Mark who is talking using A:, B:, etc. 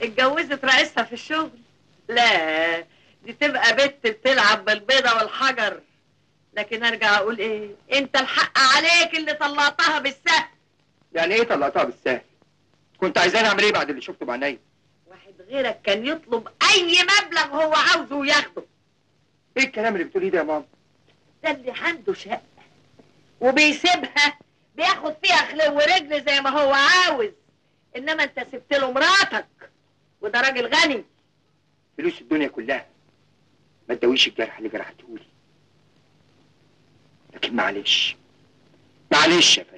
A: اتجوزت رئيسها في الشغل لا دي تبقى بنت بتلعب بالبيضة والحجر لكن ارجع اقول ايه انت الحق عليك اللي طلعتها بالسهل
B: يعني ايه طلعتها بالسهل كنت عايزاني اعمل ايه بعد اللي شفته بعينيا
A: واحد غيرك كان يطلب اي مبلغ هو عاوزه وياخده
B: ايه الكلام اللي بتقوليه ده يا ماما
A: ده اللي عنده شقة وبيسيبها بياخد فيها خلو ورجل زي ما هو عاوز انما انت سبت له مراتك وده راجل غني
B: فلوس الدنيا كلها ما تداويش الجرح اللي جرحتهولي لكن معلش معلش يا